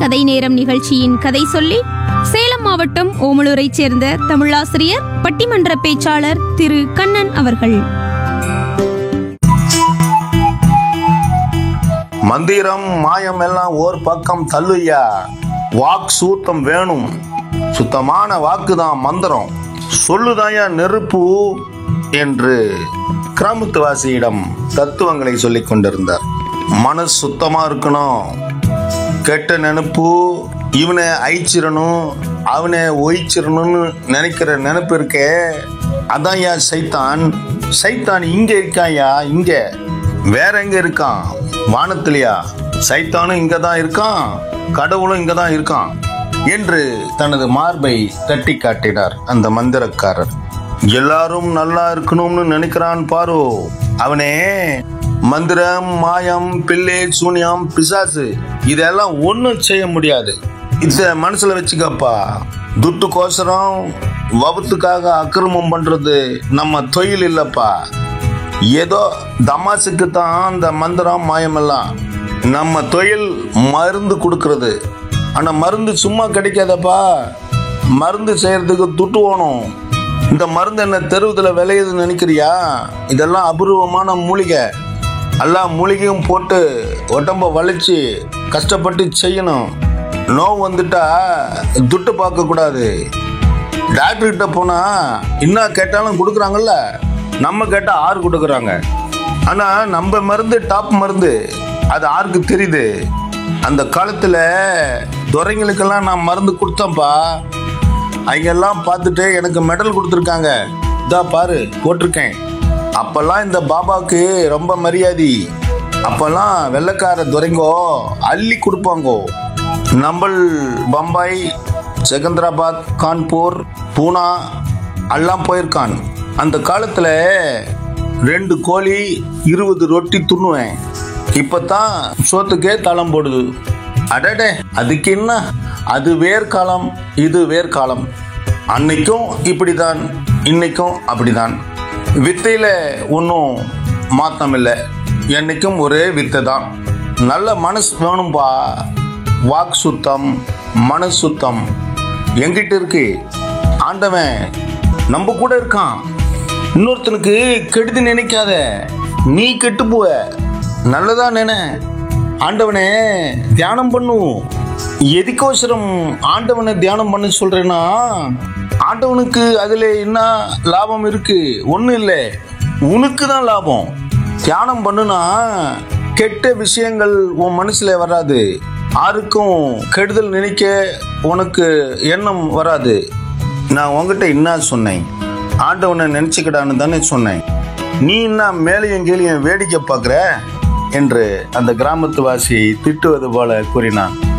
கதை நேரம் நிகழ்ச்சியின் கதை சொல்லி சேலம் மாவட்டம் ஓமலூரைச் சேர்ந்த தமிழாசிரியர் பட்டிமன்ற பேச்சாளர் திரு கண்ணன் அவர்கள் மந்திரம் மாயம் எல்லாம் ஓர் பக்கம் தள்ளுயா வாக் சூத்தம் வேணும் சுத்தமான வாக்கு தான் மந்திரம் சொல்லுதாயா நெருப்பு என்று கிராமத்துவாசியிடம் தத்துவங்களை சொல்லிக் கொண்டிருந்தார் மனசு சுத்தமா இருக்கணும் கெட்ட நினைப்பு இவனை அழிச்சிடணும் அவனை ஒழிச்சிடணும்னு நினைக்கிற நினைப்பு இருக்கே அதான் யா சைத்தான் சைத்தான் இங்க இருக்காயா இங்க வேற எங்க இருக்கான் வானத்திலையா சைத்தானும் இங்க தான் இருக்கான் கடவுளும் இங்க தான் இருக்கான் என்று தனது மார்பை தட்டி காட்டினார் அந்த மந்திரக்காரர் எல்லாரும் நல்லா இருக்கணும்னு நினைக்கிறான் பாரு அவனே மந்திரம் மாயம் பிள்ளை சூனியம் பிசாசு இதெல்லாம் ஒன்றும் செய்ய முடியாது இத மனசுல வச்சுக்கப்பா துட்டுக்கோசரம் வபத்துக்காக அக்கிரமம் பண்றது நம்ம தொழில் இல்லப்பா ஏதோ தமாசுக்கு தான் அந்த மந்திரம் மாயமெல்லாம் நம்ம தொழில் மருந்து கொடுக்கறது ஆனா மருந்து சும்மா கிடைக்காதப்பா மருந்து செய்யறதுக்கு துட்டு வேணும் இந்த மருந்து என்ன தெருவுல விளையுதுன்னு நினைக்கிறியா இதெல்லாம் அபூர்வமான மூலிகை எல்லாம் மூலிகையும் போட்டு உடம்ப வளைச்சு கஷ்டப்பட்டு செய்யணும் நோவு வந்துட்டா துட்டு பார்க்க கூடாது டாக்டர் கிட்ட போனா என்ன கேட்டாலும் கொடுக்குறாங்கல்ல நம்ம கேட்டா ஆறு கொடுக்குறாங்க ஆனா நம்ம மருந்து டாப் மருந்து அது ஆருக்கு தெரியுது அந்த காலத்துல துறைங்களுக்கெல்லாம் நான் மருந்து கொடுத்தேன்ப்பா அவங்க எல்லாம் பார்த்துட்டு எனக்கு மெடல் கொடுத்துருக்காங்க இதா பாரு போட்டிருக்கேன் அப்பெல்லாம் இந்த பாபாவுக்கு ரொம்ப மரியாதை அப்பெல்லாம் வெள்ளைக்கார துறைங்கோ அள்ளி கொடுப்பாங்கோ நம்பல் பம்பாய் செகந்திராபாத் கான்பூர் பூனா எல்லாம் போயிருக்கான் அந்த காலத்துல ரெண்டு கோழி இருபது ரொட்டி துண்ணுவேன் இப்பதான் சோத்துக்கே தளம் போடுது அடடே அதுக்கு என்ன அது வேர்க்காலம் இது வேர்க்காலம் அன்னைக்கும் இப்படிதான் இன்னைக்கும் அப்படிதான் வித்தையில ஒன்றும் மாற்றம் இல்லை என்னைக்கும் ஒரே வித்தை தான் நல்ல மனசு வேணும்பா வாக் சுத்தம் மனசு சுத்தம் எங்கிட்ட இருக்கு ஆண்டவன் நம்ம கூட இருக்கான் இன்னொருத்தனுக்கு கெடுதி நினைக்காத நீ கெட்டு போவ நல்லதா நினை ஆண்டவனே தியானம் பண்ணும் எதுக்கோசரம் ஆண்டவனை தியானம் பண்ண சொல்றேன்னா ஆண்டவனுக்கு அதுல என்ன லாபம் இருக்கு ஒன்றும் இல்லை உனக்கு தான் லாபம் தியானம் பண்ணுனா கெட்ட விஷயங்கள் உன் மனசுல வராது யாருக்கும் கெடுதல் நினைக்க உனக்கு எண்ணம் வராது நான் உங்ககிட்ட என்ன சொன்னேன் ஆண்டவனை நினைச்சுக்கிடான்னு தானே சொன்னேன் நீ என்ன மேலையும் கீழையும் வேடிக்கை பார்க்குற என்று அந்த கிராமத்து வாசியை திட்டுவது போல கூறினான்